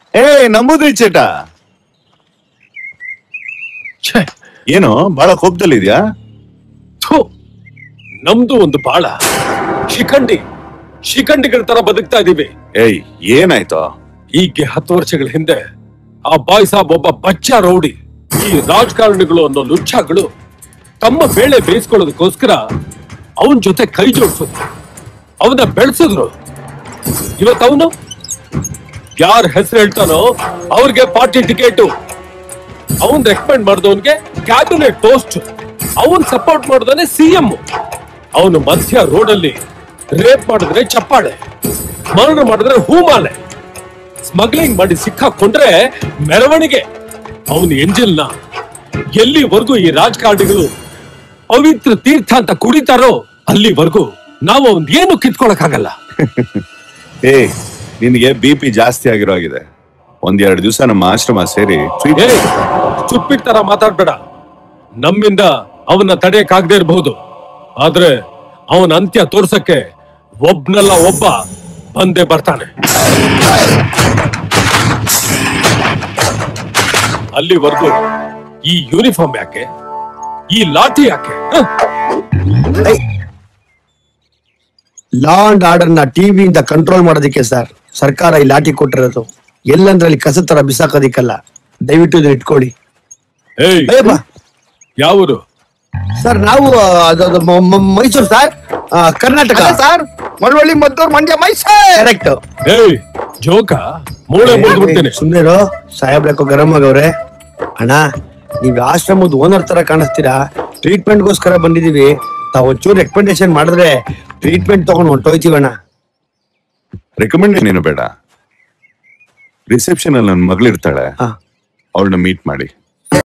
ಏ ನಂಬುದ್ರಿ ಚೇಟ ಛೇ ಏನು ಬಹಳ ಕೋಪದಲ್ಲಿದ್ಯಾ ಥು, ನಮ್ದು ಒಂದು ಬಾಳ ಶಿಖಂಡಿ ಶಿಖಂಡಿಗಳ ತರ ಬದುಕ್ತಾ ಇದೀವಿ ಏಯ್ ಏನಾಯ್ತು ಹೀಗೆ ಹತ್ತು ವರ್ಷಗಳ ಹಿಂದೆ ಆ ಬಾಯ್ ಸಾಬ್ ಒಬ್ಬ ಬಚ್ಚ ರೌಡಿ ಈ ರಾಜಕಾರಣಿಗಳು ಅನ್ನೋ ಲುಚ್ಚಾಗಳು ತಮ್ಮ ಬೇಳೆ ಬೇಯಿಸ್ಕೊಳ್ಳೋದಕ್ಕೋಸ್ಕರ ಅವನ ಜೊತೆ ಕೈ ಜೋಡಿಸಿದ್ರು ಅವನ ಬೆಳೆಸಿದ್ರು ಇವತ್ತು ಅವನು ಯಾರ ಹೆಸರು ಹೇಳ್ತಾನೋ ಅವ್ರಿಗೆ ಪಾರ್ಟಿ ಟಿಕೆಟ್ ಅವನ್ ರೆಕಮೆಂಡ್ ಮಾಡಿದವನ್ಗೆ ಕ್ಯಾಬಿನೆಟ್ ಪೋಸ್ಟ್ ಅವನ್ ಸಪೋರ್ಟ್ ಮಾಡಿದವನೇ ಸಿಎಂ ಅವನು ಮಧ್ಯ ರೋಡಲ್ಲಿ ರೇಪ್ ಮಾಡಿದ್ರೆ ಚಪ್ಪಾಳೆ ಮರಣ ಮಾಡಿದ್ರೆ ಹೂಮಾಲೆ ಸ್ಮಗ್ಲಿಂಗ್ ಮಾಡಿ ಸಿಕ್ಕಾಕೊಂಡ್ರೆ ಮೆರವಣಿಗೆ ಅವನ ಎಂಜಿಲ್ನ ಎಲ್ಲಿವರೆಗೂ ಈ ರಾಜಕಾರಣಿಗಳು ಪವಿತ್ರ ತೀರ್ಥ ಅಂತ ಕುಡಿತಾರೋ ಅಲ್ಲಿವರೆಗೂ ನಾವು ಅವನ್ ಏನು ಕಿತ್ಕೊಳಕ್ಕಾಗಲ್ಲ ಏ ನಿನ್ಗೆ ಬಿ ಪಿ ಜಾಸ್ತಿ ಆಗಿರೋ ಆಗಿದೆ ಒಂದೆರಡು ದಿವಸ ನಮ್ಮ ಆಶ್ರಮ ಸೇರಿ sweet- ಏ ಚುಪ್ಪಿಟ್ ತರ ಮಾತಾಡ್ಬೇಡ ನಮ್ಮಿಂದ ಅವನ್ನ ತಡೆಯಕ್ಕಾಗದೇ ಇರಬಹುದು ಆದ್ರೆ ಅವನ ಅಂತ್ಯ ತೋರ್ಸಕ್ಕೆ ಒಬ್ನಲ್ಲ ಒಬ್ಬ ಬಂದೇ ಬರ್ತಾನೆ ಅಲ್ಲಿವರೆಗೂ ಈ ಯೂನಿಫಾರ್ಮ್ ಯಾಕೆ ಈ ಲಾಠಿ ಯಾಕೆ ಹ? ಲಾ ಅಂಡ್ ಆರ್ಡರ್ ನ ಟಿವಿಯಿಂದ ಕಂಟ್ರೋಲ್ ಮಾಡೋದಕ್ಕೆ ಸರ್ ಸರ್ಕಾರ ಈ ಲಾಠಿ ಕೊಟ್ಟಿರೋದು ಎಲ್ಲಂದ್ರಲ್ಲಿ ಕಸ ತರ ಬಿಸಾಕೋದಿಕ್ಕಲ್ಲ ದಯವಿಟ್ಟು ಇದನ್ನ ಇಟ್ಕೊಳ್ಳಿ ಏಯ್ ಅಯ್ಯಪ್ಪ ಯಾವರು ಸರ್ ನಾವು ಆ, ಅದು- ಅದು ಮ- ಮ- ಮೈಸೂರು ಸರ್ ಆ, ಕರ್ನಾಟಕ ಸರ್ ಮಳವಳ್ಳಿ ಮದ್ದೂರ್ ಮಂಡ್ಯ ಮೈಸೂರ್ ಕರೆಕ್ಟ್ ಏಯ್ ಜೋಕ ಮೂಳೆ ಮುರಿದ್ಬಿಡ್ತೇನೆ ಸುಮ್ಮನೆ ಸಾಹೇಬ್ರಕ್ಕೋ ಗರಂ ಆಗವ್ರೆ ಅಣ್ಣ ನೀವ್ ಆಶ್ರಮದ ಓನರ್ ತರ ಕಾಣಿಸ್ತೀರಾ ಟ್ರೀಟ್ಮೆಂಟ್ಗೋಸ್ಕರ ಬಂದಿದೀವಿ ತಾವ್ ಒಂಚೂರು ರೆಕಮೆಂಡೇಶನ್ ಮಾಡಿದ್ರೆ ಟ್ರೀಟ್ಮೆಂಟ್ ತಗೊಂಡ್ ಹೊಂಟೋಯ್ತೀವಣ್ಣ ರೆಕಮೆಂಡ್ ಏನು ಬೇಡ ರಿಸೆಪ್ಷನ್ ಅಲ್ಲಿ ನನ್ನ ಮಗಳಿರ್ತಾಳೆ ಹಾ ಅವಳನ್ನ ಮೀಟ್ ಮಾಡಿ